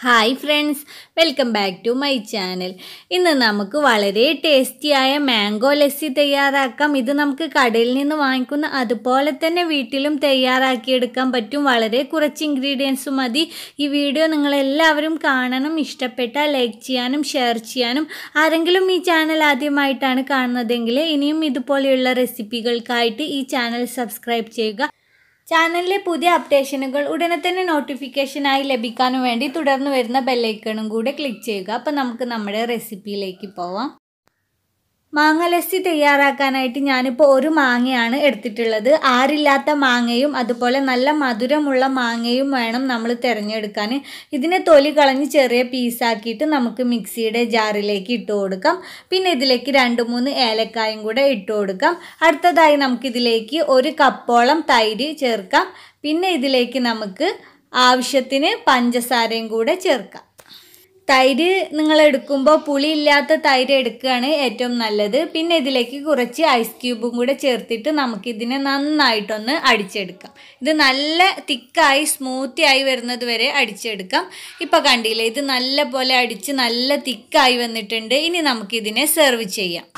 hi friends welcome back to my channel ഇന്ന് നമുക്ക് വളരെ ടേസ്റ്റിയായ മാംഗോ ലസ്സി തയ്യാറാക്കാം ഇത് നമുക്ക് കടയിൽ നിന്ന് വാങ്ങിക്കുന്ന അതുപോലെ തന്നെ വീട്ടിലും തയ്യാറാക്കിയെടുക്കാൻ പറ്റും വളരെ കുറച്ച് ഇൻഗ്രീഡിയൻസ് മതി ഈ വീഡിയോ നിങ്ങളെല്ലാവരും കാണണം ഇഷ്ടപ്പെട്ടാൽ ലൈക്ക് ചെയ്യാനും ഷെയർ ചെയ്യാനും ആരെങ്കിലും ഈ ചാനൽ ആദ്യമായിട്ടാണ് കാണുന്നതെങ്കിൽ ഇനിയും ഇതുപോലെയുള്ള റെസിപ്പികൾക്കായിട്ട് ഈ ചാനൽ സബ്സ്ക്രൈബ് ചെയ്യുക ചാനലിലെ പുതിയ അപ്ഡേഷനുകൾ ഉടനെ തന്നെ നോട്ടിഫിക്കേഷനായി ലഭിക്കാനും വേണ്ടി തുടർന്ന് വരുന്ന ബെല്ലൈക്കണും കൂടെ ക്ലിക്ക് ചെയ്യുക അപ്പോൾ നമുക്ക് നമ്മുടെ റെസിപ്പിയിലേക്ക് പോവാം മാങ്ങ ലസ്സി തയ്യാറാക്കാനായിട്ട് ഞാനിപ്പോൾ ഒരു മാങ്ങയാണ് എടുത്തിട്ടുള്ളത് ആരില്ലാത്ത മാങ്ങയും അതുപോലെ നല്ല മധുരമുള്ള മാങ്ങയും വേണം നമ്മൾ തിരഞ്ഞെടുക്കാൻ ഇതിനെ തൊലി കളഞ്ഞ് ചെറിയ പീസാക്കിയിട്ട് നമുക്ക് മിക്സിയുടെ ജാറിലേക്ക് ഇട്ട് കൊടുക്കാം പിന്നെ ഇതിലേക്ക് രണ്ട് മൂന്ന് ഏലക്കായും കൂടെ ഇട്ട് കൊടുക്കാം അടുത്തതായി നമുക്കിതിലേക്ക് ഒരു കപ്പോളം തൈര് ചേർക്കാം പിന്നെ ഇതിലേക്ക് നമുക്ക് ആവശ്യത്തിന് പഞ്ചസാരയും കൂടെ ചേർക്കാം തൈര് നിങ്ങൾ എടുക്കുമ്പോൾ പുളി ഇല്ലാത്ത തൈര് എടുക്കുകയാണ് ഏറ്റവും നല്ലത് പിന്നെ ഇതിലേക്ക് കുറച്ച് ഐസ് ക്യൂബും കൂടെ ചേർത്തിട്ട് നമുക്കിതിനെ നന്നായിട്ടൊന്ന് അടിച്ചെടുക്കാം ഇത് നല്ല തിക്കായി സ്മൂത്തി ആയി വരുന്നത് വരെ അടിച്ചെടുക്കാം ഇപ്പോൾ കണ്ടില്ലേ ഇത് നല്ല പോലെ അടിച്ച് നല്ല തിക്കായി വന്നിട്ടുണ്ട് ഇനി നമുക്കിതിനെ സെർവ് ചെയ്യാം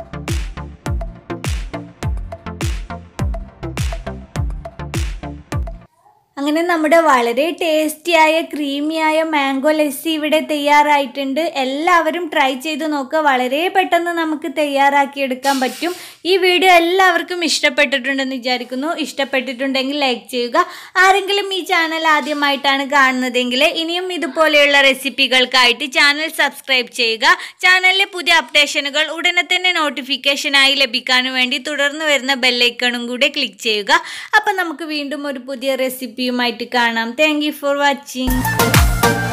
അങ്ങനെ നമ്മുടെ വളരെ ടേസ്റ്റിയായ ക്രീമിയായ മാംഗോ ലസ്സി ഇവിടെ തയ്യാറായിട്ടുണ്ട് എല്ലാവരും ട്രൈ ചെയ്ത് നോക്കുക വളരെ പെട്ടെന്ന് നമുക്ക് തയ്യാറാക്കിയെടുക്കാൻ പറ്റും ഈ വീഡിയോ എല്ലാവർക്കും ഇഷ്ടപ്പെട്ടിട്ടുണ്ടെന്ന് വിചാരിക്കുന്നു ഇഷ്ടപ്പെട്ടിട്ടുണ്ടെങ്കിൽ ലൈക്ക് ചെയ്യുക ആരെങ്കിലും ഈ ചാനൽ ആദ്യമായിട്ടാണ് കാണുന്നതെങ്കിൽ ഇനിയും ഇതുപോലെയുള്ള റെസിപ്പികൾക്കായിട്ട് ചാനൽ സബ്സ്ക്രൈബ് ചെയ്യുക ചാനലിലെ പുതിയ അപ്ഡേഷനുകൾ ഉടനെ തന്നെ നോട്ടിഫിക്കേഷനായി ലഭിക്കാനും വേണ്ടി തുടർന്ന് വരുന്ന ബെല്ലൈക്കണും കൂടെ ക്ലിക്ക് ചെയ്യുക അപ്പം നമുക്ക് വീണ്ടും ഒരു പുതിയ റെസിപ്പിയുമായിട്ട് കാണാം താങ്ക് യു ഫോർ വാച്ചിങ്